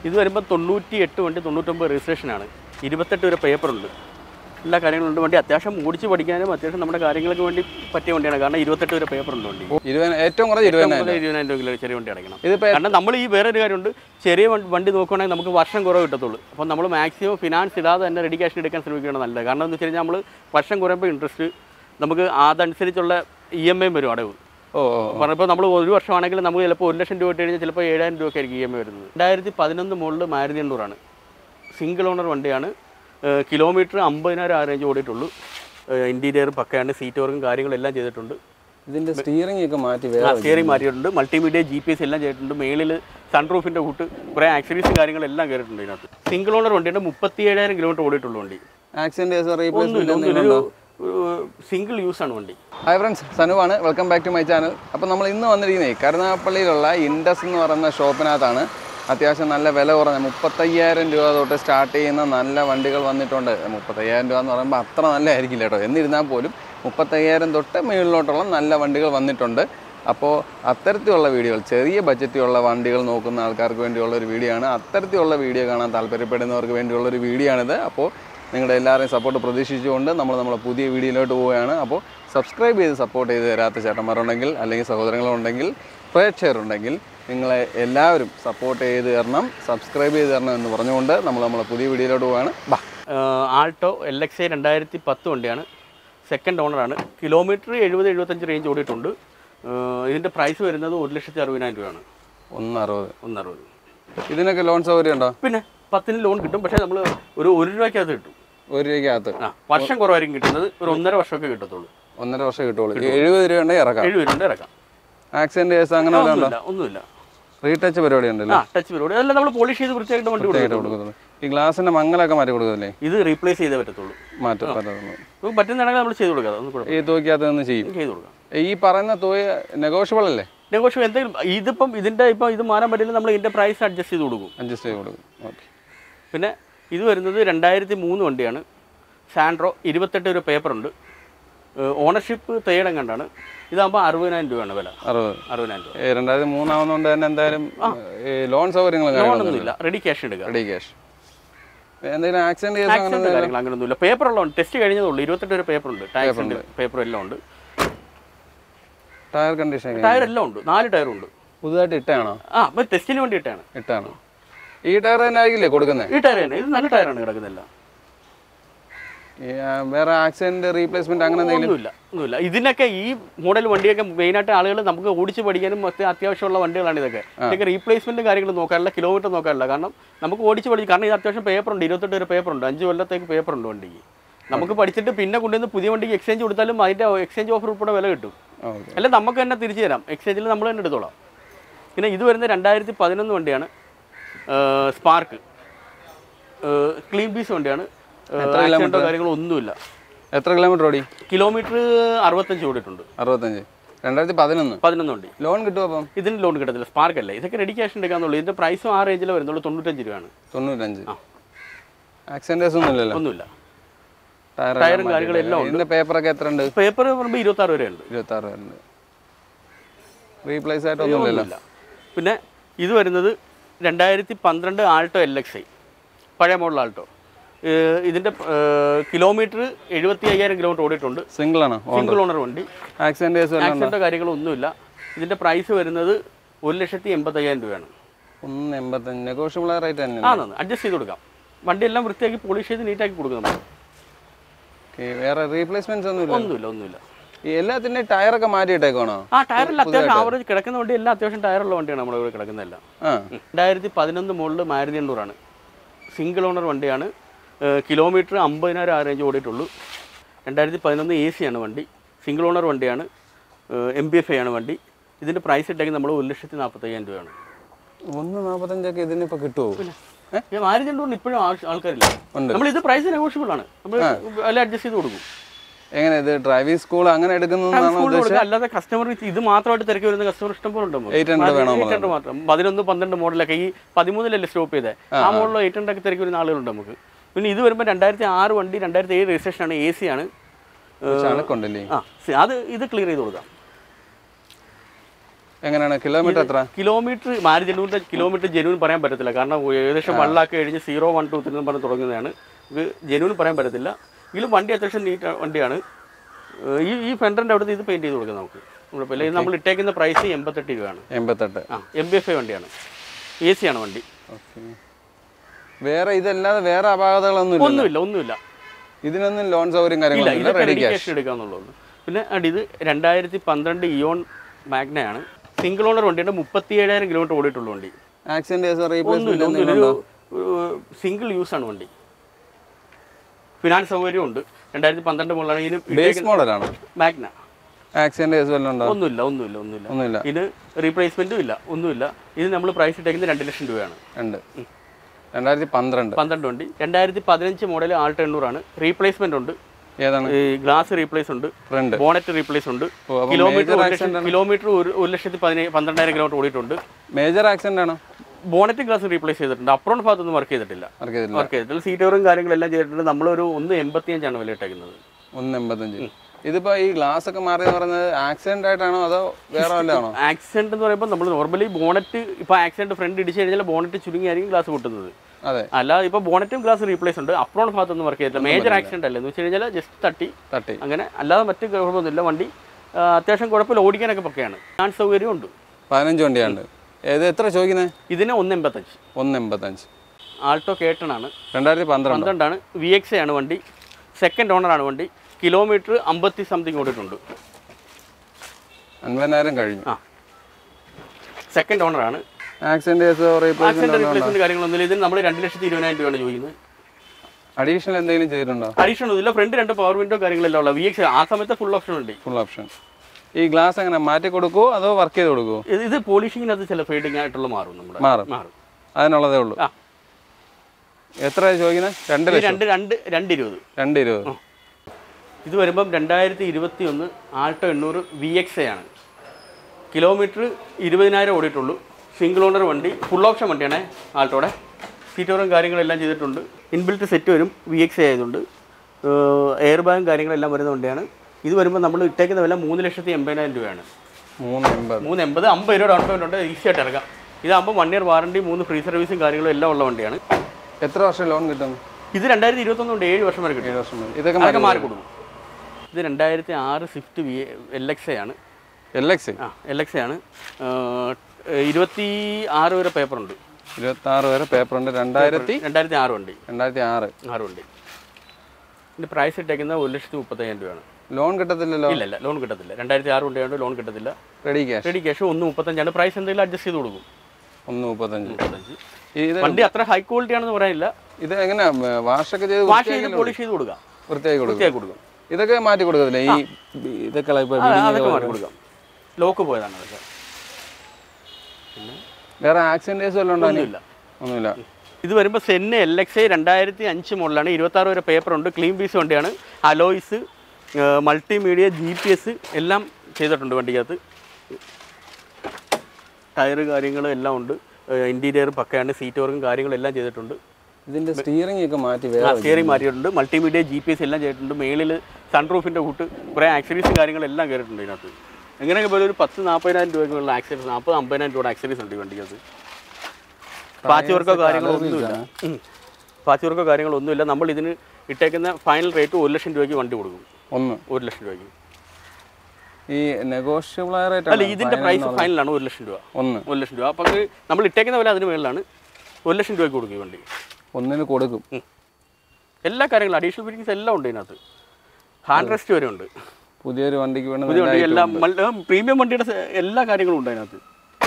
ഇത് വരുമ്പോൾ തൊണ്ണൂറ്റി എട്ട് വണ്ടി തൊണ്ണൂറ്റൊമ്പത് രജിസ്ട്രേഷനാണ് ഇരുപത്തെട്ട് വരെ പേപ്പറുണ്ട് എല്ലാ കാര്യങ്ങളുണ്ട് വണ്ടി അത്യാവശ്യം ഓടിച്ച് പഠിക്കാനും അത്യാവശ്യം നമ്മുടെ കാര്യങ്ങൾക്ക് വേണ്ടി പറ്റിയ വണ്ടിയാണ് കാരണം ഇരുപത്തെട്ട് വരെ പേപ്പറുണ്ട് വണ്ടി ഇരുപത് ഏറ്റവും കുറച്ച് ഇരുപതിനായിരം കൂടുതൽ ഇരുപതിനായിരം രൂപ കിലോ ചെറിയ വണ്ടി അടയ്ക്കണം ഇതിപ്പോ കാരണം നമ്മൾ ഈ വേറെ ഒരു കാര്യമുണ്ട് ചെറിയ വണ്ടി- വണ്ടി നോക്കുകയാണെങ്കിൽ നമുക്ക് വർഷം കുറവ് കിട്ടത്തുള്ളൂ അപ്പോൾ നമ്മൾ മാക്സിമം ഫിനാൻസ് ഇടാതെ തന്നെ റെഡി ക്യാഷ് എടുക്കാൻ ശ്രമിക്കുകയാണ് നല്ലത് കാരണം എന്ന് വെച്ച് കഴിഞ്ഞാൽ നമ്മൾ വർഷം കുറയുമ്പോൾ ഇൻട്രസ്റ്റ് നമുക്ക് അതനുസരിച്ചുള്ള ഇ എം ഐ വരും അടവ് ഓ ഓ പറഞ്ഞപ്പോൾ നമ്മൾ ഒരു വർഷമാണെങ്കിൽ നമുക്ക് ചിലപ്പോൾ ഒരു ലക്ഷം രൂപ ഇട്ട് കഴിഞ്ഞാൽ ചിലപ്പോൾ ഏഴായിരം രൂപ ആയിരിക്കും ഇ എം ഐ വരുന്നത് രണ്ടായിരത്തി പതിനൊന്ന് മുകളിൽ മാരുതി എണ്ണൂറാണ് സിംഗിൾ ഓണർ വണ്ടിയാണ് കിലോമീറ്റർ അമ്പതിനായിരം ആ റേഞ്ച് ഓടിയിട്ടുള്ളൂ ഇൻറ്റീരിയർ പക്കയാണ് സീറ്റ് വർക്കും കാര്യങ്ങളും എല്ലാം ചെയ്തിട്ടുണ്ട് ഇതിന്റെ സ്റ്റിയറിംഗ് ഒക്കെ മാറ്റി വേറെ സ്റ്റിയറിംഗ് മാറ്റിയിട്ടുണ്ട് മൾട്ടിമീഡിയ ജി പി എസ് എല്ലാം ചെയ്തിട്ടുണ്ട് മേളിൽ സൺറൂഫിൻ്റെ കൂട്ട് കുറേ ആക്സറീസും കാര്യങ്ങളെല്ലാം കയറിയിട്ടുണ്ട് ഇതിനകത്ത് സിംഗിൾ ഓണർ വണ്ടിയുണ്ട് മുപ്പത്തി ഏഴായിരം കിലോമീറ്റർ ഓടിയിട്ടുള്ള വണ്ടി ആക്സിഡന്റ് കേസ് ഒന്നുമില്ല റീപ്ലേസ്മെന്റ് ഒന്നുമില്ല ഒരു സിംഗിൾ യൂസ് ആണ് വണ്ടി ഹായ് ഫ്രണ്ട്സ് സനുവാണ് welcome back to my channel അപ്പോൾ നമ്മൾ ഇന്ന് വന്നിരിക്കുന്നത് കരുനാഗപ്പള്ളിയിലുള്ള ഇൻഡസ് എന്ന് പറയുന്ന ഷോപ്പിനകത്താണ് അത്യാവശ്യം നല്ല വില കുറഞ്ഞ മുപ്പത്തയ്യായിരം രൂപ തൊട്ട് സ്റ്റാർട്ട് ചെയ്യുന്ന നല്ല വണ്ടികൾ വന്നിട്ടുണ്ട് മുപ്പത്തയ്യായിരം രൂപ എന്ന് പറയുമ്പോൾ അത്ര നല്ലതായിരിക്കില്ല കേട്ടോ എന്നിരുന്നാൽ പോലും മുപ്പത്തയ്യായിരം തൊട്ട് മുകളിലോട്ടുള്ള നല്ല വണ്ടികൾ വന്നിട്ടുണ്ട് അപ്പോൾ അത്തരത്തിലുള്ള വീഡിയോകൾ ചെറിയ ബഡ്ജറ്റിലുള്ള വണ്ടികൾ നോക്കുന്ന ആൾക്കാർക്ക് വേണ്ടിയുള്ള ഒരു വീഡിയോ ആണ് അത്തരത്തിലുള്ള വീഡിയോ കാണാൻ താല്പര്യപ്പെടുന്നവർക്ക് വേണ്ടിയുള്ള ഒരു വീഡിയോ ആണിത് അപ്പോൾ നിങ്ങളുടെ എല്ലാവരെയും സപ്പോർട്ട് പ്രതീക്ഷിച്ചുകൊണ്ട് നമ്മൾ നമ്മളെ പുതിയ വീഡിയോയിലോട്ട് പോവുകയാണ് അപ്പോൾ സബ്സ്ക്രൈബ് ചെയ്ത് സപ്പോർട്ട് ചെയ്ത് തരാത്ത ചേട്ടന്മാരുണ്ടെങ്കിൽ അല്ലെങ്കിൽ സഹോദരങ്ങളുണ്ടെങ്കിൽ പ്രേക്ഷകരുണ്ടെങ്കിൽ നിങ്ങളെ എല്ലാവരും സപ്പോർട്ട് ചെയ്ത് തരണം സബ്സ്ക്രൈബ് ചെയ്ത് തരണം എന്ന് പറഞ്ഞുകൊണ്ട് നമ്മൾ നമ്മളെ പുതിയ വീഡിയോയിലോട്ട് പോവുകയാണ് ബാ ആൾട്ടോ എൽ എക്സ് ഐ രണ്ടായിരത്തി പത്ത് വണ്ടിയാണ് സെക്കൻഡ് ഓണറാണ് കിലോമീറ്റർ എഴുപത് എഴുപത്തഞ്ച് റേഞ്ച് ഓടിയിട്ടുണ്ട് ഏഹ് ഇതിൻ്റെ പ്രൈസ് വരുന്നത് ഒരു ലക്ഷത്തി അറുപതിനായിരം രൂപയാണ് ഒന്ന് അറുപത് ഒന്നറുപത് ഇതിനൊക്കെ ലോൺ സൗകര്യം ഉണ്ടോ പിന്നെ പത്തിന് ലോൺ കിട്ടും പക്ഷേ നമ്മൾ ഒരു ഒരു രൂപയ്ക്കകത്ത് കിട്ടും ഒരു രൂപയ്ക്കകത്ത് ആ വർഷം കുറവായിരിക്കും കിട്ടുന്നത് ഒരു ഒന്നര വർഷമൊക്കെ കിട്ടത്തുള്ളൂ ഒന്നര വർഷം കിട്ടുള്ളൂ എഴുപത് രൂപ ഉണ്ടെങ്കിൽ ഇറക്കാം എഴുപത് രൂപ ഇറക്കാം ആക്സിഡന്റ് കേസ് അങ്ങനെ വല്ലതും ഉണ്ടോ ഒന്നുമില്ല ഒന്നുമില്ല റീടച്ച് പരിപാടി ഉണ്ടല്ലോ ആ ടച്ച് പരിപാടി അതെല്ലാം നമ്മൾ പോളിഷ് ചെയ്ത് വൃത്തിയായിട്ട് വണ്ടി കൊടുക്കും കൊടുക്കുന്നുള്ളൂ ഈ ഗ്ലാസിന്റെ മങ്ങലൊക്കെ മാറ്റി കൊടുക്കുന്നില്ലേ ഇത് റീപ്ലേസ് ചെയ്തേ പറ്റത്തുള്ളൂ മാറ്റം പറ്റത്തുള്ളൂ നമുക്ക് പറ്റുന്നതാണെങ്കിൽ നമ്മൾ ചെയ്ത് കൊടുക്കാം അതൊന്നും കുഴപ്പമില്ല ഈ തൂക്കിനകത്ത് നിന്ന് ചെയ്യും ചെയ്ത് കൊടുക്കാം ഈ പറയുന്ന തുക നെഗോഷ്യബിൾ അല്ലേ നെഗോഷ്യം എന്തെങ്കിലും ഇതിപ്പം ഇതിൻ്റെ ഇപ്പം ഇത് മാറാൻ പറ്റില്ല നമ്മൾ ഇതിൻ്റെ പ്രൈസ് അഡ്ജസ്റ്റ് ചെയ്ത് കൊടുക്കും അഡ്ജസ്റ്റ് ചെയ്ത് കൊടുക്കും ഓക്കെ പിന്നെ ഇത് വരുന്നത് രണ്ടായിരത്തി മൂന്ന് വണ്ടിയാണ് സാൻഡ്രോ ഇരുപത്തെട്ട് ഒരു പേപ്പറുണ്ട് ഓണർഷിപ്പ് തേടം കണ്ടാണ് ഇതാകുമ്പോൾ അറുപതിനായിരം രൂപയാണ് വില അറുപത് അറുപതിനായിരം രൂപ ഏ, രണ്ടായിരത്തി മൂന്നാവുന്നതുകൊണ്ട് തന്നെ എന്തായാലും ഈ ലോൺ സൗകര്യങ്ങൾ ലോണൊന്നുമില്ല റെഡി ക്യാഷ് എടുക്കുക റെഡി ക്യാഷ് എന്തെങ്കിലും ആക്സിഡന്റ് കേസ് അങ്ങനെ ആക്സിഡന്റ് കാര്യങ്ങൾ അങ്ങനെയൊന്നുമില്ല പേപ്പർ ഉള്ള ടെസ്റ്റ് കഴിഞ്ഞതേ ഉള്ളൂ ഇരുപത്തെട്ട് ഒരു പേപ്പർ ഉണ്ട് ടാക്സിൻ്റെ പേപ്പർ എല്ലാം ഉണ്ട് ടയർ കണ്ടീഷൻ ഒക്കെ ടയർ എല്ലാം ഉണ്ട് നാല് ടയറും ഉണ്ട് പുതുതായിട്ട് ഇട്ടാണോ ആ അപ്പോൾ ടെസ്റ്റിന് വേണ്ടിയിട്ടാണ് ഇട്ടാണോ ഈ ടയർ തന്നെ ആയിരിക്കില്ലേ കൊടുക്കുന്നത് ഈ ടയർ തന്നെ ഇത് നല്ല ടയറാണ് കിടക്കുന്നില്ല വേറെ ആക്സിഡന്റ് റീപ്ലേസ്മെന്റ് അങ്ങനെ എന്തെങ്കിലും ഒന്നുമില്ല ഒന്നുമില്ല ഇതിനൊക്കെ ഈ മോഡൽ വണ്ടിയൊക്കെ മെയിനായിട്ട് ആളുകൾ നമുക്ക് ഓടിച്ച് പഠിക്കാനും മറ്റേ അത്യാവശ്യമുള്ള വണ്ടികളാണ് ഇതൊക്കെ ഇതൊക്കെ റീപ്ലേസ്മെന്റ് കാര്യങ്ങൾ നോക്കാറില്ല കിലോമീറ്റർ നോക്കാറില്ല കാരണം നമുക്ക് ഓടിച്ച് പഠിക്കും കാരണം ഇത് അത്യാവശ്യം പേപ്പർ ഉണ്ട് ഇരുപത്തെട്ട് വരെ പേപ്പർ ഉണ്ട് അഞ്ച് കൊല്ലത്തേക്ക് പേപ്പർ ഉണ്ട് വണ്ടിക്ക് നമുക്ക് പഠിച്ചിട്ട് പിന്നെ കൊണ്ടുവന്ന് പുതിയ വണ്ടിക്ക് എക്സ്ചേഞ്ച് കൊടുത്താലും അതിൻ്റെ എക്സ്ചേഞ്ച് ഓഫർ ഉൾപ്പെടെ വില കിട്ടും ഓക്കെ അല്ല നമുക്ക് തന്നെ തിരിച്ചു തരാം എക്സ്ചേഞ്ചിൽ നമ്മൾ തന്നെ എടുത്തോളാം പിന്നെ ഇത് വരുന്നത് രണ്ടായിരത്തി പതിനൊന്ന് വണ്ടിയാണ് സ്പാർക്ക് ക്ലീൻ പീസ് വണ്ടിയാണ് ആക്സിഡൻറ്റോ കാര്യങ്ങളോ ഒന്നുമില്ല എത്ര കിലോമീറ്റർ ഓടി കിലോമീറ്റർ അറുപത്തഞ്ച് ഓടിയിട്ടുണ്ട് അറുപത്തഞ്ച് രണ്ടായിരത്തി പതിനൊന്ന് പതിനൊന്ന് വണ്ടി ലോൺ കിട്ടുമോ അപ്പം ഇതിന് ലോൺ കിട്ടത്തില്ല സ്പാർക്ക് അല്ലേ ഇതൊക്കെ റെഡി ക്യാഷ് എടുക്കാന്നുള്ളൂ ഇതിന്റെ പ്രൈസും ആ റേഞ്ചിൽ വരുന്നുള്ളൂ തൊണ്ണൂറ്റഞ്ച് രൂപയാണ് തൊണ്ണൂറ്റഞ്ച് ആ. ആക്സിഡന്റ് കേസ് ഒന്നും ഇല്ലല്ലോ ഒന്നുമില്ല ടയർ ടയറും കാര്യങ്ങളും എല്ലാം ഉണ്ട് ഇതിന്റെ പേപ്പറൊക്കെ എത്ര ഉണ്ട് പേപ്പർ പറയുമ്പോൾ ഇരുപത്തി ആറ് വരെ ഉണ്ട് ഇരുപത്തി ആറ് വരുന്നുണ്ട് റീപ്ലേസ് ആയിട്ട് ഒന്നുമില്ലല്ലോ ഒന്നുമില്ല പിന്നെ ഇത് വരുന്നത് രണ്ടായിരത്തി പന്ത്രണ്ട് ആൾട്ടോ എൽ എക്സ് ഐ പഴയ മോഡൽ ആൾട്ടോ ഏഹ് ഇതിന്റെ കിലോമീറ്റർ എഴുപത്തി അയ്യായിരം കിലോമീറ്റർ ഓടിയിട്ടുണ്ട് സിംഗിൾ ആണോ സിംഗിൾ ഓണർ വണ്ടി ആക്സിഡന്റ് കേസ് വല്ലതും ആക്സിഡൻറ്റോ കാര്യങ്ങളോ ഒന്നുമില്ല ഇതിന്റെ പ്രൈസ് വരുന്നത് ഒരു ലക്ഷത്തി എൺപത്തയ്യായിരം രൂപയാണ് ഒന്ന് എൺപത്തഞ്ച് നെഗോഷ്യബിൾ റേറ്റ് തന്നെ ആണെന്ന് അഡ്ജസ്റ്റ് ചെയ്ത് കൊടുക്കാം വണ്ടി എല്ലാം വൃത്തിയാക്കി പോളിഷ് ചെയ്ത് നീറ്റാക്കി കൊടുക്കും നമ്മൾ ഓക്കെ വേറെ റീപ്ലേസ്മെന്റ്സ് ഒന്നും ഇല്ല ഒന്നുമില്ല ഒന്നുമില്ല ഈ എല്ലാത്തിന്റെ ടയറൊക്കെ മാറ്റിയിട്ടേക്കാണോ ആ ടയറിൽ അത്യാവശ്യം ആവറേജ് കിടക്കുന്ന വണ്ടി എല്ലാം അത്യാവശ്യം ടയറുള്ള വണ്ടിയാണ് നമ്മുടെ ഇവിടെ കിടക്കുന്നതെല്ലാം ആ രണ്ടായിരത്തി പതിനൊന്ന് മുകളിൽ മാരുതി എണ്ണൂറാണ് സിംഗിൾ ഓണർ വണ്ടിയാണ് കിലോമീറ്റർ അമ്പതിനായിരം ആ റേഞ്ച് ഓടിയിട്ടുള്ളൂ രണ്ടായിരത്തി പതിനൊന്ന് എ സിയാണ് വണ്ടി സിംഗിൾ ഓണർ വണ്ടിയാണ് എം ബി എഫ് ഐ ആണ് വണ്ടി ഇതിൻ്റെ പ്രൈസ് ഇട്ടെങ്കിൽ നമ്മൾ ഒരു ലക്ഷത്തി നാൽപ്പത്തയ്യായിരം രൂപയാണ് ഒന്ന് നാൽപ്പത്തഞ്ചൊക്കെ ഇതിനിപ്പോൾ കിട്ടുമോ ഈ മാരുതി എണ്ണൂറിന് ഇപ്പോഴും ആവശ്യ- ആൾക്കാരില്ല ഉണ്ട്. നമ്മൾ ഇത് പ്രൈസ് നെഗോഷ്യബിൾ ആണ് നമ്മൾ എല്ലാം അഡ്ജസ്റ്റ് ചെയ്ത് കൊടുക്കും എങ്ങനെ ഇത് ഡ്രൈവിംഗ് സ്കൂൾ അങ്ങനെ എടുക്കുന്നതാണോ സ്കൂളിൽ കൊടുക്കുക അല്ലാതെ കസ്റ്റമർ ഇത് മാത്രമായിട്ട് തിരക്കി വരുന്ന കസ്റ്റമർ ഇഷ്ടം പോലെ ഉണ്ട് നമുക്ക്. 800 വേണോ എയ്റ്റ് ഹൺഡ്രഡ് മാത്രം പതിനൊന്ന് പന്ത്രണ്ട് മോഡലൊക്കെ ഈ പതിമൂന്നിലല്ലേ സ്റ്റോപ്പ് ചെയ്തത് ആ മോഡലിൽ എയ്റ്റ് ഹൺഡ്രഡ് ഒക്കെ തിരക്കി വരുന്ന ആളുകളുണ്ട് നമുക്ക് പിന്നെ ഇത് വരുമ്പോൾ രണ്ടായിരത്തി ആറ് വണ്ടി രണ്ടായിരത്തി ഏഴ് രജിസ്ട്രേഷൻ ആണ് എ സി ആണ് ചണക്കുണ്ടല്ലേ ആ സി- അത് ഇത് ക്ലിയർ ചെയ്ത് കൊടുക്കാം എങ്ങനെയാണ് കിലോമീറ്റർ എത്ര കിലോമീറ്റർ മാരി ജനുവിൻ്റെ കിലോമീറ്റർ ജനുവിൻ പറയാൻ പറ്റത്തില്ല കാരണം ഏകദേശം വള്ളാക്കി കഴിഞ്ഞ് സീറോ വൺ ടു ത്രീ എന്ന് പറഞ്ഞ് തുടങ്ങുന്നതാണ് ഇത് ജനുവിൻ പറയാൻ പറ്റത്തില്ല എങ്കിലും വണ്ടി അത്യാവശ്യം നീറ്റ് വണ്ടിയാണ് ഏഹ് ഈ ഈ ഫെൻഡറിൻ്റെ അവിടുത്തെ ഇത് പെയിൻറ്റ് ചെയ്ത് കൊടുക്കാം നമുക്ക് കുഴപ്പമില്ല ഇത് നമ്മൾ ഇട്ടേക്കുന്ന പ്രൈസ് എൺപത്തെട്ട് രൂപയാണ് എൺപത്തെട്ട് ആ എം ബി എഫ് ഐ വണ്ടിയാണ് എ സി ആണ് വണ്ടി ഓക്കെ വേറെ ഇതല്ലാതെ വേറെ അപാകതകളൊന്നും ഇല്ല ഒന്നുമില്ല ഒന്നുമില്ല ഇതിനൊന്നും ലോൺ സൗകര്യം ഇല്ല കാര്യങ്ങളൊന്നും ഇല്ല ഇതൊക്കെ റെഡി ക്യാഷ് റെഡിക്കേഷൻ എടുക്കാന്നുള്ളൂ പിന്നെ അടി ഇത് രണ്ടായിരത്തി പന്ത്രണ്ട് ഇയോൺ മാഗ്നയാണ് സിംഗിൾ ഓണർ വണ്ടിയുടെ മുപ്പത്തി ഏഴായിരം കിലോമീറ്റർ ഓടിയിട്ടുള്ള വണ്ടി ആക്സിഡന്റ് കേസ് ഒന്നുമില്ല റീപ്ലേസ്മെന്റ് ഒന്നുമില്ല ഒരു സിംഗിൾ യൂസ് ആണ് വണ്ടി ഫിനാൻസ് സൗകര്യമുണ്ട് രണ്ടായിരത്തി പന്ത്രണ്ട് മുതലാണ് ഇതിന് ബേസ് മോഡലാണോ മാഗ്ന ആക്സിഡന്റ് കേസ് വല്ലതും ഉണ്ടോ ഒന്നുമില്ല ഒന്നുമില്ല ഒന്നുമില്ല ഒന്നുമില്ല ഇത് റീപ്ലേസ്മെന്റും ഇല്ല ഒന്നുമില്ല ഇത് നമ്മൾ പ്രൈസ് ഇട്ടേക്കുന്നത് രണ്ട് ലക്ഷം രൂപയാണ് ഉണ്ട് രണ്ടായിരത്തി പന്ത്രണ്ട് പന്ത്രണ്ട് വണ്ടി രണ്ടായിരത്തി പതിനഞ്ച് മോഡൽ ആൾട്ട് എണ്ണൂറാണ് റീപ്ലേസ്മെന്റ് ഉണ്ട് ഏതാണ് ഈ ഗ്ലാസ് റീപ്ലേസ് ഉണ്ട് ഫ്രണ്ട് ബോണറ്റ് റീപ്ലേസ് ഉണ്ട് ഓ, അപ്പം കിലോമീറ്റർ major ഒരു ലക്ഷം കിലോമീറ്റർ ഒരു ഒരു ലക്ഷത്തി പതിനേഴ് പന്ത്രണ്ടായിരം കിലോമീറ്റർ ഓടിയിട്ടുണ്ട് മേജർ ആക്സിഡന്റ് ആണോ ബോണറ്റ് ഗ്ലാസ് റീപ്ലേസ് ചെയ്തിട്ടുണ്ട് അപ്രോൺ ഭാഗത്തൊന്നും വർക്ക് ചെയ്തിട്ടില്ല വർക്ക് ചെയ്തില്ല വർക്ക് ചെയ്തിട്ടില്ല സീറ്റോറും കാര്യങ്ങളെല്ലാം ചെയ്തിട്ടുണ്ട് നമ്മളൊരു ഒന്ന് എൺപത്തിയഞ്ചാണ് വില ഇട്ടേക്കുന്നത് ഒന്ന് എൺപത്തഞ്ച് ഇതിപ്പോ ഈ ഗ്ലാസ് ഒക്കെ മാറി പറയുന്നത് ആക്സിഡന്റ് ആയിട്ടാണോ അതോ വേറെ വല്ലതാണോ ആക്സിഡന്റ് എന്ന് പറയുമ്പോൾ നമ്മൾ നോർമലി ബോണറ്റ് ഇപ്പോൾ ആക്സിഡന്റ് ഫ്രണ്ട് ഇടിച്ച് കഴിഞ്ഞാൽ ബോണറ്റ് ചുരുങ്ങിയായിരിക്കും ഗ്ലാസ് പൊട്ടുന്നത് അതെ അല്ലാതെ ഇപ്പോൾ ബോണറ്റും ഗ്ലാസ് റീപ്ലേസ് ഉണ്ട് അപ്രോൺ ഭാഗത്തൊന്നും വർക്ക് ചെയ്തിട്ടില്ല മേജർ ആക്സിഡന്റ് അല്ല എന്ന് വെച്ച് കഴിഞ്ഞാൽ ജസ്റ്റ് തട്ടി തട്ടി അങ്ങനെ അല്ലാതെ മറ്റ് കുഴപ്പമൊന്നുമില്ല വണ്ടി ആ, അത്യാവശ്യം കുഴപ്പമില്ല ഓടിക്കാനൊക്കെ പക്കയാണ് ഞാൻ സൗകര്യം ഉണ്ട് പതിനഞ്ച് വണ്ടിയുണ്ട് ഏത് എത്ര ചോദിക്കുന്നത് ഇതിന് ഒന്ന് എൺപത്തഞ്ച് ഒന്ന് എൺപത്തഞ്ച് ആൾട്ടോ കേട്ടണാണ് രണ്ടായിരത്തി പന്ത്രണ്ട് പന്ത്രണ്ടാണ് വി എക്സ് ആണ് വണ്ടി സെക്കൻഡ് ഓണറാണ് വണ്ടി കിലോമീറ്റർ അമ്പത്തി സംതിങ് ഓടിയിട്ടുണ്ട് അൻപതിനായിരം കഴിഞ്ഞു ആ സെക്കൻഡ് ഓണറാണ് accident case replacement accident replacement കാര്യങ്ങളൊന്നുമില്ല ഇതിന് നമ്മൾ രണ്ട് ലക്ഷത്തി ഇരുപതിനായിരം രൂപയാണ് ചോദിക്കുന്നത് അഡീഷണൽ എന്തെങ്കിലും ചെയ്തിട്ടുണ്ടോ അഡീഷണൽ ഒന്നുമില്ല ഫ്രണ്ട് രണ്ട് പവർ വിൻഡോ കാര്യങ്ങളെല്ലാം ഉള്ള വി എക്സ് ആ സമയത്ത് ഫുൾ ഓപ്ഷൻ ഉണ്ട് ഫുൾ ഓപ്ഷൻ ഈ ഗ്ലാസ് എങ്ങനെ മാറ്റി കൊടുക്കുവോ അതോ വർക്ക് ചെയ്ത് കൊടുക്കുവോ ഇത് ഇത് പോളിഷിങ്ങിനകത്ത് ചില ഫെയ്ഡിങ് ആയിട്ടുള്ള മാറും നമ്മുടെ മാറും മാറും അതിനുള്ളതേ ഉള്ളൂ ആ. എത്ര ചോദിക്കുന്നത് രണ്ട് ഇത് ലക്ഷം രണ്ട് രണ്ട് രണ്ട് ഇരുപത് രണ്ട് ഇരുപത് ഇത് വരുമ്പം രണ്ടായിരത്തി ഇരുപത്തി ഒന്ന് ആൾട്ടോ എണ്ണൂറ് വി എക്സ് എ ആണ് കിലോമീറ്റർ ഇരുപതിനായിരം ഓടിയിട്ടുള്ളൂ സിംഗിൾ ഓണർ വണ്ടി ഫുൾ ഓപ്ഷൻ വണ്ടിയാണ് ആൾട്ടോടെ സീറ്റോറും കാര്യങ്ങളെല്ലാം ചെയ്തിട്ടുണ്ട് ഇൻബിൽറ്റ് സെറ്റ് വരും വി എക്സ് എ ആയതുകൊണ്ട് എയർ ബാഗും കാര്യങ്ങളെല്ലാം വരുന്ന വണ്ടിയാണ് ഇത് വരുമ്പോൾ നമ്മൾ ഇട്ടേക്കുന്ന വില മൂന്ന് ലക്ഷത്തി എൺപതിനായിരം രൂപയാണ് മൂന്ന് എൺപത് മൂന്ന് എൺപത് അമ്പത് രൂപ ഡൗൺ പേയ്മെൻറ്റ് ഉണ്ട് ഈസി ആയിട്ട് ഇറക്കാം ഇതാകുമ്പോൾ വൺ ഇയർ വാറണ്ടി മൂന്ന് ഫ്രീ സർവീസും കാര്യങ്ങളും എല്ലാം ഉള്ള വണ്ടിയാണ് എത്ര വർഷം ലോൺ കിട്ടും ഇത് രണ്ടായിരത്തി ഇരുപത്തൊന്ന് കൊണ്ട് ഏഴ് വർഷം വരെ കിട്ടും ഏഴ് വർഷം മതി ഇതൊക്കെ അതൊക്കെ മാറി കൊടുക്കും ഇത് രണ്ടായിരത്തി ആറ് Swift V L X A ആണ് എൽ എക്സ് ആ എൽ എക്സ് ആണ് ഇരുപത്തി ആറ് വരെ പേപ്പറുണ്ട് ഇരുപത്തി ആറ് വരെ പേപ്പർ ഉണ്ട് രണ്ടായിരത്തി രണ്ടായിരത്തി ആറ് വണ്ടി രണ്ടായിരത്തി ആറ് ആറ് വണ്ടി ഇതിൻ്റെ പ്രൈസ് ഇട്ടേക്കുന്നത് ഒരു ലക്ഷത്തി മുപ്പത്തയ്യായിരം രൂപയാണ് ലോൺ കിട്ടത്തില്ലല്ലോ ഇല്ല ഇല്ല ലോൺ കിട്ടത്തില്ല രണ്ടായിരത്തി ആറ് വണ്ടിയായതുകൊണ്ട് ലോൺ കിട്ടത്തില്ല റെഡി ക്യാഷ് റെഡി ക്യാഷ് ഒന്ന് മുപ്പത്തഞ്ചാണ് പ്രൈസ് എന്തെങ്കിലും അഡ്ജസ്റ്റ് ചെയ്ത് കൊടുക്കും ഒന്ന് മുപ്പത്തഞ്ച് മുപ്പത്തഞ്ച് ഇത് വണ്ടി അത്ര ഹൈ ക്വാളിറ്റി ആണെന്ന് പറയാനില്ല ഇത് എങ്ങനെ വാഷൊക്കെ ചെയ്ത് വാഷ് ചെയ്ത് പോളിഷ് ചെയ്ത് കൊടുക്കാം വൃത്തിയാക്കി കൊടുക്കും വൃത്തിയാക്കി കൊടുക്കും ഇതൊക്കെ മാറ്റി കൊടുക്കത്തില്ല ഈ ഇതൊക്കെ ഇപ്പൊ ആ, അതൊക്കെ മാറ്റി കൊടുക്കാം ലോക്ക് പോയതാണ് അതൊക്കെ വേറെ ആക്സിഡന്റ് കേസ് വല്ലതും ഉണ്ടോ അതിന്? ഒന്നുമില്ല ഒന്നുമില്ല ഇത് വരുമ്പോൾ സെന്ന് എൽ എക്സ് ഐ രണ്ടായിരത്തി അഞ്ച് മോഡലാണ് ഇരുപത്താറ് വരെ പേപ്പർ ഉണ്ട് ക്ലീൻ പീസ് വണ്ടിയാണ് alloys multimedia G P S എല്ലാം ചെയ്തിട്ടുണ്ട് വണ്ടിക്കകത്ത് ടയർ കാര്യങ്ങളും എല്ലാം ഉണ്ട് ഇൻറ്റീരിയർ പക്കയാണ് സീറ്റ് വർക്കും കാര്യങ്ങളും എല്ലാം ചെയ്തിട്ടുണ്ട് ഇതിന്റെ സ്റ്റിയറിംഗ് ഒക്കെ മാറ്റി വേറെ സ്റ്റിയറിംഗ് മാറ്റിയിട്ടുണ്ട് മൾട്ടിമീഡിയ ജി പി എസ് എല്ലാം ചെയ്തിട്ടുണ്ട് മേളിൽ സൺറൂഫിൻ്റെ കൂട്ട് കുറേ ആക്സറീസും കാര്യങ്ങളെല്ലാം കയറിയിട്ടുണ്ട് ഇതിനകത്ത് എങ്ങനെയൊക്കെ പോലും ഒരു പത്ത് നാൽപ്പതിനായിരം രൂപയ്ക്കുള്ള ആക്സറീസ് നാൽപ്പത് അമ്പതിനായിരം രൂപയുടെ ആക്സറീസ് ഉണ്ട് ഈ വണ്ടിക്കകത്ത് പാച്ച് വർക്കോ കാര്യങ്ങളോ ഒന്നുമില്ല ഉം. പാച്ച് വർക്കോ കാര്യങ്ങളോ ഒന്നുമില്ല നമ്മൾ ഇതിന് ഇട്ടേക്കുന്ന ഫൈനൽ റേറ്റ് ഒരു ലക്ഷം രൂപയ്ക്ക് വണ്ടി കൊടുക്കും ഒന്ന് ഒരു ലക്ഷം രൂപയ്ക്ക് ഈ നെഗോഷ്യബിൾ ആയ അല്ല റേറ്റ് ഇതിൻ്റെ പ്രൈസ് ഫൈനലാണ് ഒരു ലക്ഷം രൂപ ഒന്ന് ഒരു ലക്ഷം രൂപ അപ്പോൾ നമ്മൾ ഇട്ടേക്കുന്ന വില അതിന് മേളിലാണ് ഒരു ലക്ഷം രൂപയ്ക്ക് കൊടുക്കും ഈ വണ്ടി ഒന്നിന് കൊടുക്കും എല്ലാ കാര്യങ്ങളും അഡീഷണൽ ഫിറ്റിങ്സ് എല്ലാം ഉണ്ട് ഇതിനകത്ത് ഹാൻഡ് റെസ്റ്റ് വരെ ഉണ്ട് പുതിയൊരു വണ്ടിക്ക് വേണ്ട പുതിയ വണ്ടി എല്ലാം പ്രീമിയം വണ്ടിയുടെ സ- എല്ലാ കാര്യങ്ങളും ഉണ്ട് അതിനകത്ത്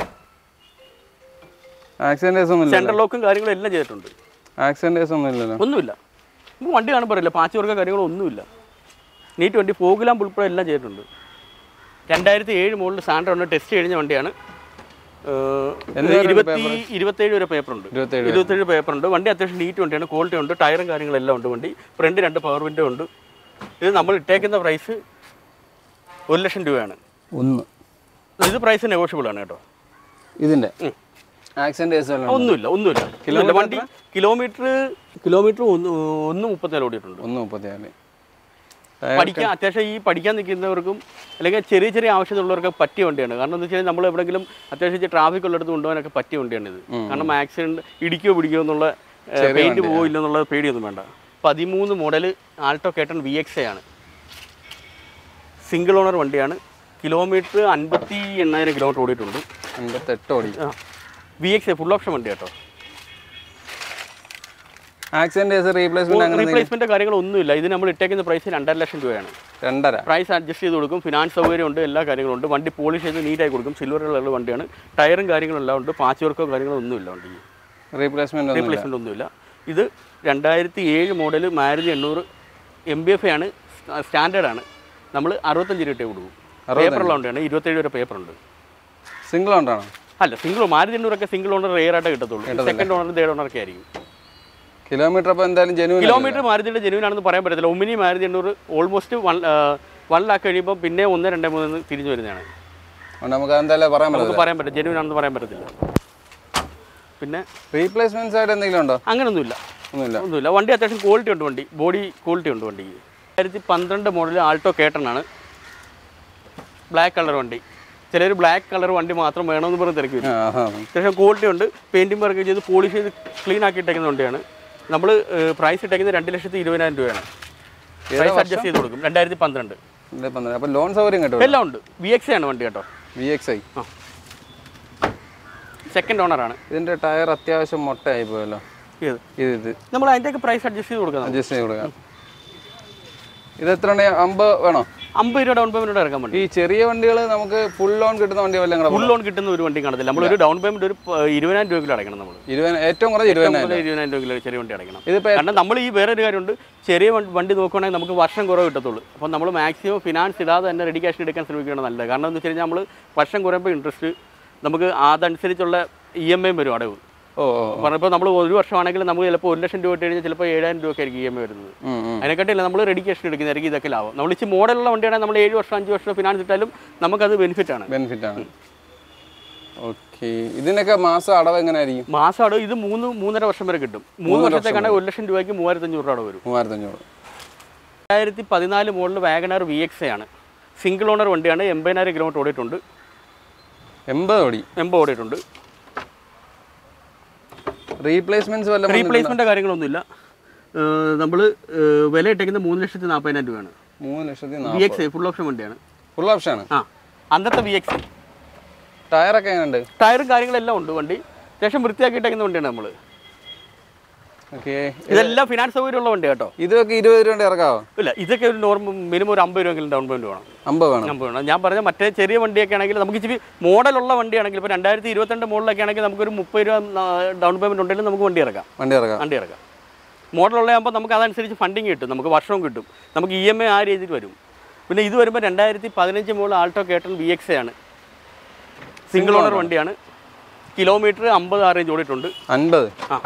ആക്സിഡന്റ് കേസ് ഒന്നും ഇല്ല സെൻട്രൽ ലോക്കും കാര്യങ്ങളും എല്ലാം ചെയ്തിട്ടുണ്ട് ആക്സിഡന്റ് കേസ് ഒന്നും ഇല്ലല്ലോ ഒന്നുമില്ല നമുക്ക് വണ്ടി കാണുമ്പോൾ അറിയില്ല പാച്ച് വർക്കോ കാര്യങ്ങളോ ഒന്നുമില്ല നീറ്റ് വണ്ടി ഫോഗിലാം ഉൾപ്പെടെ എല്ലാം ചെയ്തിട്ടുണ്ട് രണ്ടായിരത്തി ഏഴ് മുകളിൽ സാൻഡ്ര ഉണ്ട് ടെസ്റ്റ് കഴിഞ്ഞ വണ്ടിയാണ് ഏഹ്, ഇരുപത്തി ഇരുപത്തേഴ് വരെ പേപ്പറുണ്ട് ഇരുപത്തേഴ് ഇരുപത്തേഴ് പേപ്പറുണ്ട് വണ്ടി അത്യാവശ്യം നീറ്റ് വണ്ടിയാണ് ക്വാളിറ്റി ഉണ്ട് ടയറും കാര്യങ്ങളെല്ലാം ഉണ്ട് വണ്ടി ഫ്രണ്ട് രണ്ട് പവർ വിൻഡോ ഉണ്ട് ഇത് നമ്മൾ ഇട്ടേക്കുന്ന പ്രൈസ് ഒരു ലക്ഷം രൂപയാണ് ഒന്ന് ഇത് പ്രൈസ് നെഗോഷ്യബിൾ ആണ് കേട്ടോ ഇതിന്റെ ഉം. ആക്സിഡന്റ് കേസ് വല്ലതും ഉണ്ടോ? ഒന്നുമില്ല ഒന്നുമില്ല ഒന്നുമില്ല വണ്ടി കിലോമീറ്റർ കിലോമീറ്റർ ഒന്ന് ഒന്ന് മുപ്പത്തിനാല് ഓടിയിട്ടുണ്ട് ഒന്ന് മുപ്പത്തിനാല് പഠിക്കാൻ അത്യാവശ്യം ഈ പഠിക്കാൻ നിൽക്കുന്നവർക്കും അല്ലെങ്കിൽ ചെറിയ ചെറിയ ആവശ്യമുള്ളവർക്ക് പറ്റിയ വണ്ടിയാണ് കാരണം എന്താ വെച്ചാൽ നമ്മൾ എവിടെയെങ്കിലും അത്യാവശ്യം ട്രാഫിക് ഉള്ളിടത്ത് കൊണ്ടുപോകാനൊക്കെ പറ്റിയ വണ്ടിയാണ് ഇത് കാരണം ആക്സിഡന്റ് ഇടിക്കോ പിടിക്കോ എന്നുള്ള പെയിന്റ് പോയില്ല എന്നുള്ള പേടിയൊന്നും വേണ്ട പതിമൂന്ന് model Alto K ten V X ആണ് സിംഗിൾ ഓണർ വണ്ടിയാണ് കിലോമീറ്റർ അൻപത്തി എണ്ണായിരം കിലോമീറ്റർ ഓടിയിട്ടുണ്ട് അൻപത്തെട്ട് ഓടി വി എക്സ് ഫുൾ ഓപ്ഷൻ വണ്ടി കേട്ടോ ആക്സിഡന്റ് കേസ് റീപ്ലേസ്മെന്റ് അങ്ങനെ റീപ്ലേസ്മെന്റ് കാര്യങ്ങളൊന്നുമില്ല ഇത് നമ്മൾ ഇട്ടേക്കുന്ന പ്രൈസ് രണ്ടര ലക്ഷം രൂപയാണ് രണ്ടര പ്രൈസ് അഡ്ജസ്റ്റ് ചെയ്ത് കൊടുക്കും ഫിനാൻസ് സൗകര്യമുണ്ട് എല്ലാ കാര്യങ്ങളുണ്ട് വണ്ടി പോളിഷ് ചെയ്ത് നീറ്റായി കൊടുക്കും സിൽവർ കളറുള്ള വണ്ടിയാണ് ടയറും കാര്യങ്ങളും എല്ലാം ഉണ്ട് പാച്ച് വർക്കോ കാര്യങ്ങളോ ഒന്നുമില്ല വണ്ടിക്ക് റീപ്ലേസ്മെന്റ് ഒന്നും റീപ്ലേസ്മെന്റ് ഒന്നുമില്ല ഇത് രണ്ടായിരത്തി ഏഴ് മോഡൽ മാരുതി എണ്ണൂറ് എം ബി എഫ് ആണ് സ്റ്റാൻഡേർഡ് ആണ് നമ്മൾ അറുപത്തഞ്ച് രൂപ കൊടുക്കും പേപ്പറുള്ള വണ്ടിയാണ് ഇരുപത്തേഴ് വരെ പേപ്പർ ഉണ്ട് സിംഗിൾ ഓണറാണോ അല്ല സിംഗിൾ മാരുതി എണ്ണൂറൊക്കെ സിംഗിൾ ഓണർ റെയർ ആയിട്ട് കിട്ടത്തുള്ളൂ സെക്കൻഡ് ഓണർ തേർഡ് ഓണർ ഒക്കെ ആയിരിക്കും കിലോമീറ്റർ അപ്പോൾ എന്തായാലും ജനുവൻ കിലോമീറ്റർ മാരുതിയുടെ ജെനുവിൻ ആണെന്ന് പറയാൻ പറ്റത്തില്ല ഒമിനി മാരുതി എണ്ണൂറ് ഓൾമോസ്റ്റ് വൺ വൺ ലാക്ക് കഴിയുമ്പോൾ പിന്നെ ഒന്ന് രണ്ട് മൂന്ന് തിരിഞ്ഞു വരുന്നതാണ് നമുക്ക് എന്തായാലും പറയാൻ നമുക്ക് പറ്റില്ല പറയാൻ പറ്റും ജെനുവിൻ ആണെന്ന് പറയാൻ പറ്റത്തില്ല പിന്നെ റീപ്ലേസ്മെന്റ്സ് ആയിട്ട് എന്തെങ്കിലും ഉണ്ടോ അങ്ങനെയൊന്നുമില്ല ഒന്നുമില്ല ഒന്നുമില്ല വണ്ടി അത്യാവശ്യം ക്വാളിറ്റി ഉണ്ട് വണ്ടി ബോഡി ക്വാളിറ്റി ഉണ്ട് വണ്ടിക്ക് രണ്ടായിരത്തി പന്ത്രണ്ട് മോഡൽ ആൾട്ടോ കേട്ടണാണ് ബ്ലാക്ക് കളർ വണ്ടി ചിലർ ബ്ലാക്ക് കളർ വണ്ടി മാത്രം വേണമെന്ന് പറഞ്ഞ് തിരക്കി വരും ആ, ആ. അത്യാവശ്യം ക്വാളിറ്റി ഉണ്ട് പെയിൻറ്റിംഗ് വർക്ക് ചെയ്ത് പോളിഷ് ചെയ്ത് ക്ലീൻ ആക്കി ഇട്ടേക്കുന്ന വണ്ടിയാണ് നമ്മൾ പ്രൈസ് ഇട്ടേക്കുന്നത് രണ്ട് ലക്ഷത്തി ഇരുപതിനായിരം രൂപയാണ് പ്രൈസ് അഡ്ജസ്റ്റ് ചെയ്ത് കൊടുക്കും രണ്ടായിരത്തി പന്ത്രണ്ട് ഇതിന്റെ പന്ത്രണ്ട് അപ്പോൾ ലോൺ സൗകര്യം കിട്ടും എല്ലാം ഉണ്ട് വി എക്സ് ആണ് വണ്ടി കേട്ടോ വി എക്സ് ഐ സെക്കൻഡ് ഓണറാണ് ഇതിന്റെ ടയർ അത്യാവശ്യം മൊട്ടയായി പോയല്ലോ ഇത് ഇത് ഇത് നമ്മൾ അതിൻ്റെയൊക്കെ പ്രൈസ് അഡ്ജസ്റ്റ് ചെയ്ത് കൊടുക്കുന്നത് അഡ്ജസ്റ്റ് ചെയ്ത് കൊടുക്കാം ഇത് എത്ര ഉണ്ട് അമ്പത് വേണോ അമ്പത് രൂപ ഡൗൺ പേയ്മെൻറ്റ് ഇറക്കാൻ വേണ്ടി ഈ ചെറിയ വണ്ടികൾ നമുക്ക് ഫുൾ ലോൺ കിട്ടുന്ന വണ്ടി വല്ല ഫുൾ ലോൺ കിട്ടുന്ന ഒരു വണ്ടി കാണത്തില്ല നമ്മളൊരു ഡൗൺ പേയ്മെൻറ്റ് ഒരു പ- ഇരുപതിനായിരം രൂപ അടയ്ക്കണം നമ്മൾ ഇരുപത് ഏറ്റവും കുറഞ്ഞ ഇരുപതിനായിരം ഇരുപതിനായിരം രൂപ ചെറിയ വണ്ടി അടയ്ക്കണം ഇതിപ്പോ കാരണം നമ്മൾ ഈ വേറെ ഒരു കാര്യമുണ്ട് ചെറിയ വണ്ടി- വണ്ടി നോക്കുകയാണെങ്കിൽ നമുക്ക് വർഷം കുറവ് കിട്ടത്തുള്ളൂ അപ്പോൾ നമ്മൾ മാക്സിമം ഫിനാൻസ് ഇടാതെ തന്നെ റെഡി ക്യാഷ് എടുക്കാൻ ശ്രമിക്കുകയാണ് നല്ലത് കാരണം എന്ന് വെച്ച് കഴിഞ്ഞാൽ നമ്മൾ വർഷം കുറയുമ്പോൾ ഇൻട്രസ്റ്റ് നമുക്ക് അതനുസരിച്ചുള്ള ഇ എം ഐ വരും അടവ് ഓ ഓ പറഞ്ഞപ്പോൾ നമ്മൾ ഒരു വർഷമാണെങ്കിൽ നമുക്ക് ചിലപ്പോൾ ഒരു ലക്ഷം രൂപ ഇട്ട് കഴിഞ്ഞാൽ ചിലപ്പോൾ ഏഴായിരം രൂപ ആയിരിക്കും ഇ എം ഐ വരുന്നത് ഉം, ഉം. അതിനെക്കാട്ടില്ല നമ്മൾ റെഡി ക്യാഷ് എടുക്കുന്നതായിരിക്കും ഇതൊക്കെ ലാഭം നമ്മൾ ഇച്ചിരി മോഡലുള്ള വണ്ടിയാണെങ്കിൽ നമ്മൾ ഏഴ് വർഷം അഞ്ച് വർഷം ഫിനാൻസ് ഇട്ടാലും നമുക്കത് ബെനിഫിറ്റ് ആണ് ബെനിഫിറ്റ് ആണ് ഓക്കെ ഇതിനൊക്കെ മാസം അടവ് എങ്ങനെ ആയിരിക്കും മാസം അടവ് ഇത് മൂന്ന് മൂന്നര വർഷം വരെ കിട്ടും മൂന്ന് വർഷത്തേക്കാണെങ്കിൽ ഒരു ലക്ഷം രൂപയ്ക്ക് മൂവായിരത്തി അഞ്ഞൂറ് രൂപ അടവ് വരും മൂവായിരത്തി അഞ്ഞൂറ് രണ്ടായിരത്തി പതിനാല് മോഡൽ വാഗണർ വി എക്സ് ആണ് സിംഗിൾ ഓണർ വണ്ടിയാണ് എൺപതിനായിരം കിലോമീറ്റർ ഓടിയിട്ടുണ്ട് എൺപത് ഓടി എൺപത് ഓടിയിട്ടുണ്ട് റീപ്ലേസ്മെന്റ്സ് വല്ല റീപ്ലേസ്മെൻ്റ് കാര്യങ്ങളൊന്നുമില്ല നമ്മൾ വില ഇട്ടേക്കുന്നത് മൂന്ന് ലക്ഷത്തി നാൽപ്പതിനായിരം രൂപയാണ് മൂന്ന് ലക്ഷത്തി വി നാൽപ്പത് എക്സ് ഫുൾ ഓപ്ഷൻ വണ്ടിയാണ് ഫുൾ ഓപ്ഷൻ ആണ് ആ അന്നത്തെ വി എക്സ് ടയറൊക്കെ എങ്ങനെയുണ്ട് ടയറും കാര്യങ്ങളെല്ലാം ഉണ്ട് വണ്ടി അത്യാവശ്യം വൃത്തിയാക്കിയിട്ടേക്കുന്ന വണ്ടിയാണ് നമ്മൾ ഓക്കെ ഇതെല്ലാം ഫിനാൻസ് സൗകര്യമുള്ള വണ്ടി കേട്ടോ ഇതൊക്കെ ഇരുപത് രൂപ ഇറക്കാവോ ഇല്ല ഇതൊക്കെ ഒരു നോർമൽ മിനിമം ഒരു അമ്പത് രൂപയെങ്കിലും ഡൗൺ പേയ്മെൻറ്റ് വേണം അമ്പത് വേണം അമ്പത് വേണം ഞാൻ പറഞ്ഞ മറ്റേ ചെറിയ വണ്ടിയൊക്കെ ആണെങ്കിൽ നമുക്ക് ഇച്ചിരി മോഡലുള്ള വണ്ടിയാണെങ്കിൽ ഇപ്പോൾ രണ്ടായിരത്തി ഇരുപത്തിരണ്ട് മോഡലൊക്കെ ആണെങ്കിൽ നമുക്കൊരു മുപ്പത് രൂപ ഡൗൺ പേയ്മെൻറ്റ് ഉണ്ടെങ്കിൽ നമുക്ക് വണ്ടി ഇറക്കാം വണ്ടി ഇറക്കാം വണ്ടി ഇറക്കാം മോഡലുള്ളതാകുമ്പോൾ നമുക്ക് അതനുസരിച്ച് ഫണ്ടിങ് കിട്ടും നമുക്ക് വർഷവും കിട്ടും നമുക്ക് ഇ എം ഐ ആ രീതിയിൽ വരും പിന്നെ ഇത് വരുമ്പോൾ രണ്ടായിരത്തി പതിനഞ്ച് മുതൽ ആൾട്ടോ കേട്ടൺ വി എക്സ് ആണ് സിംഗിൾ ഓണർ വണ്ടിയാണ് കിലോമീറ്റർ അമ്പത് ആ റേഞ്ച് ഓടിയിട്ടുണ്ട് അൻപത് ആ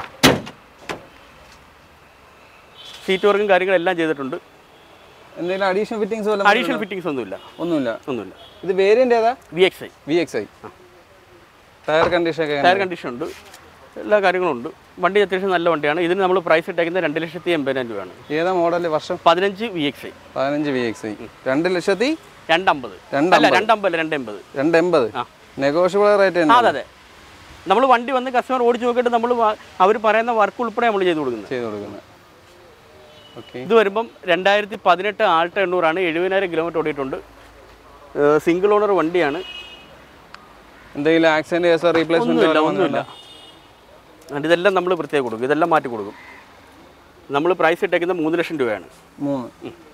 സീറ്റ് വർക്കും കാര്യങ്ങളെല്ലാം ചെയ്തിട്ടുണ്ട് എന്തെങ്കിലും അഡീഷണൽ ഫിറ്റിംഗ്സ് വല്ല അഡീഷണൽ ഫിറ്റിങ്സ് ഒന്നുമില്ല ഒന്നുമില്ല ഒന്നുമില്ല ഇത് വേരിയന്റ് ഏതാ V X I V X I tyre condition ഒക്കെ ടയർ കണ്ടീഷൻ ഉണ്ട് എല്ലാ കാര്യങ്ങളും ഉണ്ട് വണ്ടി അത്യാവശ്യം നല്ല വണ്ടിയാണ് ഇതിന് നമ്മൾ പ്രൈസ് ഇട്ടേക്കുന്നത് രണ്ട് ലക്ഷത്തി എൺപതിനായിരം രൂപയാണ് ഏതാ മോഡൽ വർഷം പതിനഞ്ച് വി എക്സ് ഐ പതിനഞ്ച് വി എക്സ് ഐ രണ്ട് ലക്ഷത്തി രണ്ടമ്പത് രണ്ടമ്പത്. അല്ല രണ്ടമ്പത് രണ്ട് എൺപത് രണ്ട് എൺപത് ആ. നെഗോഷ്യബിൾ റേറ്റ് ആ, തന്നെ അതെ അതെ നമ്മൾ വണ്ടി വന്ന് കസ്റ്റമർ ഓടിച്ച് നോക്കിയിട്ട് നമ്മൾ അവർ പറയുന്ന വർക്ക് ഉൾപ്പെടെ നമ്മൾ ചെയ്ത് കൊടുക്കുന്നത് ചെയ്ത് കൊടുക്കുന്നത് ഓക്കെ ഇത് വരുമ്പം രണ്ടായിരത്തി പതിനെട്ട് ആൾട്ട എണ്ണൂറാണ് എഴുപതിനായിരം കിലോമീറ്റർ ഓടിയിട്ടുണ്ട് സിംഗിൾ ഓണർ വണ്ടിയാണ് എന്തെങ്കിലും ആക്സിഡന്റ് കേസോ ഒന്നുമില്ല റീപ്ലേസ്മെന്റ് ഒന്നുമില്ല and ഇതെല്ലാം നമ്മൾ പ്രത്യേകം കൊടുക്കും ഇതെല്ലാം മാറ്റി കൊടുക്കും നമ്മൾ പ്രൈസ് ഇട്ടേക്കുന്നത് മൂന്ന് ലക്ഷം രൂപയാണ് മൂന്ന്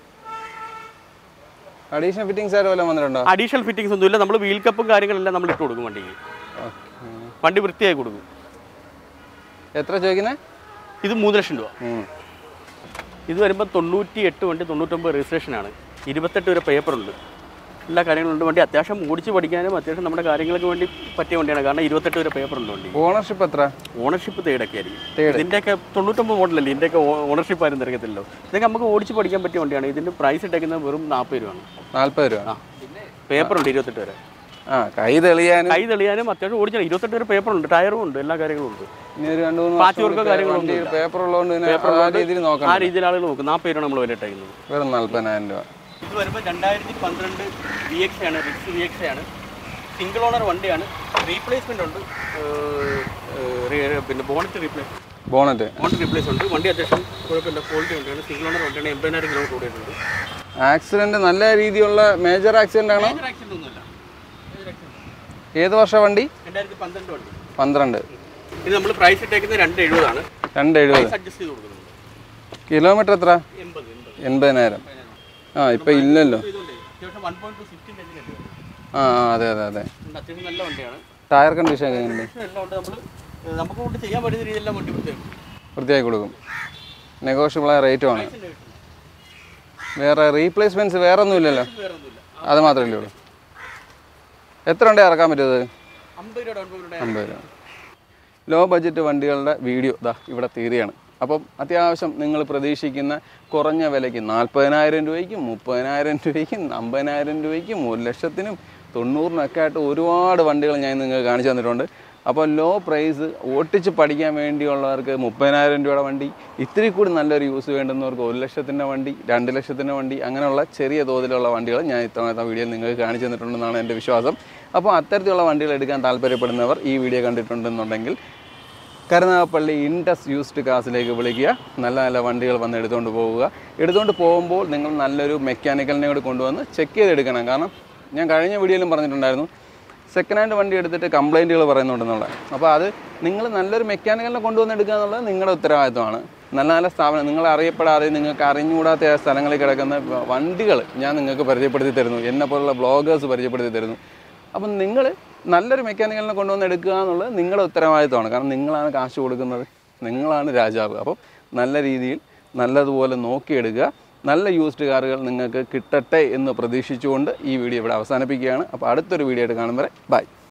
അഡീഷണൽ ഫിറ്റിംഗ്സ് ആയിട്ട് വല്ലതും വന്നിട്ടുണ്ടോ അഡീഷണൽ ഫിറ്റിങ്സ് ഒന്നുമില്ല നമ്മൾ വീൽ കപ്പും കാര്യങ്ങളെല്ലാം നമ്മൾ ഇട്ട് കൊടുക്കും വണ്ടിക്ക് ഓക്കെ വണ്ടി വൃത്തിയായി കൊടുക്കും എത്ര ചോദിക്കുന്നത് ഇത് മൂന്ന് ലക്ഷം രൂപ മൂന്ന് ഇത് വരുമ്പോൾ തൊണ്ണൂറ്റി എട്ട് വണ്ടി തൊണ്ണൂറ്റൊമ്പത് രജിസ്ട്രേഷനാണ് ഇരുപത്തെട്ട് വരെ പേപ്പറുണ്ട് എല്ലാ കാര്യങ്ങളുണ്ട് വണ്ടി അത്യാവശ്യം ഓടിച്ച് പഠിക്കാനും അത്യാവശ്യം നമ്മുടെ കാര്യങ്ങൾക്ക് വേണ്ടി പറ്റിയ വണ്ടിയാണ് കാരണം ഇരുപത്തെട്ട് വരെ പേപ്പറുണ്ട് വണ്ടി ഓണർഷിപ്പ് എത്ര ഓണർഷിപ്പ് തേടൊക്കെ ആയിരിക്കും തേർഡ്. ഇതിൻ്റെയൊക്കെ തൊണ്ണൂറ്റൊമ്പത് മോഡലല്ലേ ഇതിൻ്റെയൊക്കെ ഓണർഷിപ്പ് ആരും തിരക്കത്തില്ലല്ലോ ഇതൊക്കെ നമുക്ക് ഓടിച്ച് പഠിക്കാൻ പറ്റിയ വണ്ടിയാണ് ഇതിൻ്റെ പ്രൈസ് ഇട്ടേക്കുന്നത് വെറും നാൽപ്പത് രൂപയാണ് നാൽപ്പത് രൂപ ആ പേപ്പറുണ്ട് ഇരുപത്തെട്ട് വരെ ആ കൈ തെളിയാനും കൈ തെളിയാനും അത്യാവശ്യം ഓടിച്ചാൽ ഇരുപത്തെട്ട് വരെ പേപ്പറുണ്ട് ടയറും ഉണ്ട് എല്ലാ കാര്യങ്ങളും ഉണ്ട് ഇനി ഒരു രണ്ട് മൂന്ന് പാച്ച് വർക്കോ കാര്യങ്ങളൊന്നും ഇല്ല. പേപ്പർ ഉള്ളതുകൊണ്ട് പിന്നെ ആ രീതിയിൽ ആ നോക്കാം രീതിയിൽ ആളുകൾ നോക്കും നാൽപ്പത് രൂപ നമ്മൾ വില ഇട്ടേക്കുന്നത് വെറും നാല്പതിനായിരം രൂപ ഇത് വരുമ്പോൾ രണ്ടായിരത്തി പന്ത്രണ്ട് വി എക്സ് ആണ് റിക്സ് വി എക്സ് ആണ് സിംഗിൾ ഓണർ വണ്ടിയാണ് റീപ്ലേസ്മെന്റ് ഉണ്ട് ഏഹ്, ഏഹ്, re- പിന്നെ bonnet replace bonnet bonnet replace ഉണ്ട് വണ്ടി അത്യാവശ്യം കുഴപ്പമില്ല ക്വാളിറ്റി വണ്ടിയാണ് സിംഗിൾ ഓണർ വണ്ടിയാണ് എൺപതിനായിരം കിലോമീറ്റർ ഓടിയിട്ടുണ്ട് ആക്സിഡന്റ് നല്ല രീതിയിലുള്ള മേജർ ആക്സിഡന്റ് ആണോ മേജർ ആക്സിഡന്റ് ഒന്നുമില്ല മേജർ ആക്സിഡന്റ് ഏത് വർഷം വണ്ടി രണ്ടായിരത്തി പന്ത്രണ്ട് വണ്ടി പന്ത്രണ്ട് ഇത് നമ്മൾ പ്രൈസ് ഇട്ടേക്കുന്നത് രണ്ട് എഴുപതാണ് രണ്ട് എഴുപത് പ്രൈസ് അഡ്ജസ്റ്റ് ചെയ്ത് കൊടുക്കുന്നുണ്ട് കിലോമീറ്റർ എത്ര എൺപത് എൺപത് എൺപതിനായിരം ആ ഇപ്പം ഇല്ലല്ലോ ഇതുകൊണ്ട് അത്യാവശ്യം വൺ പോയിന്റ് ടു സിക്സ്റ്റീൻ എഞ്ചിനല്ലേ ആ ആ, അതെ അതെ അതെ അത്യാവശ്യം നല്ല വണ്ടിയാണ് ടയർ കണ്ടീഷൻ ഒക്കെ എങ്ങനെയുണ്ട് എല്ലാം ഉണ്ട് നമ്മൾ നമുക്ക് കൊണ്ട് ചെയ്യാൻ പറ്റുന്ന രീതിയിലെല്ലാം വണ്ടി വൃത്തിയാക്കും വൃത്തിയാക്കി കൊടുക്കും നെഗോഷ്യബിളായ റേറ്റുമാണ് വേറെ റീപ്ലേസ്മെൻറ്റ്സ് വേറെ ഒന്നും ഇല്ലല്ലോ വേറെ ഒന്നുമില്ല അത് മാത്രമല്ലേ ഉള്ളൂ എത്ര ഉണ്ടേ ഇറക്കാൻ പറ്റുന്നത് അമ്പത് രൂപ ഡൗൺ പേയ്മെന്റ് അമ്പത് രൂപ ലോ ബഡ്ജറ്റ് വണ്ടികളുടെ വീഡിയോ ദാ ഇവിടെ തീരുകയാണ് അപ്പം അത്യാവശ്യം നിങ്ങൾ പ്രതീക്ഷിക്കുന്ന കുറഞ്ഞ വിലയ്ക്ക് നാൽപ്പതിനായിരം രൂപയ്ക്കും മുപ്പതിനായിരം രൂപയ്ക്കും അമ്പതിനായിരം രൂപയ്ക്കും ഒരു ലക്ഷത്തിനും തൊണ്ണൂറിനൊക്കെ ആയിട്ട് ഒരുപാട് വണ്ടികൾ ഞാൻ നിങ്ങൾക്ക് കാണിച്ചു തന്നിട്ടുണ്ട് അപ്പോൾ ലോ പ്രൈസ് ഓട്ടിച്ച് പഠിക്കാൻ വേണ്ടിയുള്ളവർക്ക് മുപ്പതിനായിരം രൂപയുടെ വണ്ടി ഇത്തിരി കൂടി നല്ലൊരു യൂസ് വേണ്ടുന്നവർക്ക് ഒരു ലക്ഷത്തിൻ്റെ വണ്ടി രണ്ട് ലക്ഷത്തിൻ്റെ വണ്ടി അങ്ങനെയുള്ള ചെറിയ തോതിലുള്ള വണ്ടികൾ ഞാൻ ഇത്തവണത്തെ വീഡിയോയിൽ നിങ്ങൾക്ക് കാണിച്ചു തന്നിട്ടുണ്ടെന്നാണ് എൻ്റെ വിശ്വാസം അപ്പോൾ അത്തരത്തിലുള്ള വണ്ടികൾ എടുക്കാൻ താല്പര്യപ്പെടുന്നവർ ഈ വീഡിയോ കണ്ടിട്ടുണ്ടെന്നുണ്ടെങ്കിൽ കരുനാഗപ്പള്ളി ഇൻഡസ് യൂസ്ഡ് കാസിലേക്ക് വിളിക്കുക നല്ല നല്ല വണ്ടികൾ വന്ന് എടുത്തുകൊണ്ട് പോവുക എടുത്തുകൊണ്ട് പോകുമ്പോൾ നിങ്ങൾ നല്ലൊരു മെക്കാനിക്കലിനെ കൂടി കൊണ്ടുവന്ന് ചെക്ക് ചെയ്തെടുക്കണം കാരണം ഞാൻ കഴിഞ്ഞ വീഡിയോയിലും പറഞ്ഞിട്ടുണ്ടായിരുന്നു സെക്കൻഡ് ഹാൻഡ് വണ്ടി എടുത്തിട്ട് കംപ്ലൈൻറ്റുകൾ പറയുന്നുണ്ടെന്നുള്ളത് അപ്പോൾ അത് നിങ്ങൾ നല്ലൊരു മെക്കാനിക്കലിനെ കൊണ്ടുവന്ന് എടുക്കുക എന്നുള്ളത് നിങ്ങളുടെ ഉത്തരവാദിത്വമാണ് നല്ല നല്ല സ്ഥാപനം നിങ്ങൾ അറിയപ്പെടാതെ നിങ്ങൾക്ക് അറിഞ്ഞുകൂടാത്ത സ്ഥലങ്ങളിൽ കിടക്കുന്ന വ- വണ്ടികൾ ഞാൻ നിങ്ങൾക്ക് പരിചയപ്പെടുത്തി തരുന്നു എന്നെ പോലുള്ള ബ്ലോഗേഴ്സ് പരിചയപ്പെടുത്തി തരുന്നു അപ്പം നിങ്ങൾ നല്ലൊരു മെക്കാനിക്കലിനെ കൊണ്ടുവന്ന് എടുക്കുക എന്നുള്ളത് നിങ്ങളുടെ ഉത്തരവാദിത്തമാണ് കാരണം നിങ്ങളാണ് കാശ് കൊടുക്കുന്നത് നിങ്ങളാണ് രാജാവ് അപ്പം നല്ല രീതിയിൽ നല്ലതുപോലെ നോക്കിയെടുക്കുക നല്ല യൂസ്ഡ് കാറുകൾ നിങ്ങൾക്ക് കിട്ടട്ടെ എന്ന് പ്രതീക്ഷിച്ചുകൊണ്ട് ഈ വീഡിയോ ഇവിടെ അവസാനിപ്പിക്കുകയാണ് അപ്പോൾ അടുത്തൊരു വീഡിയോ ആയിട്ട് കാണും വരെ ബൈ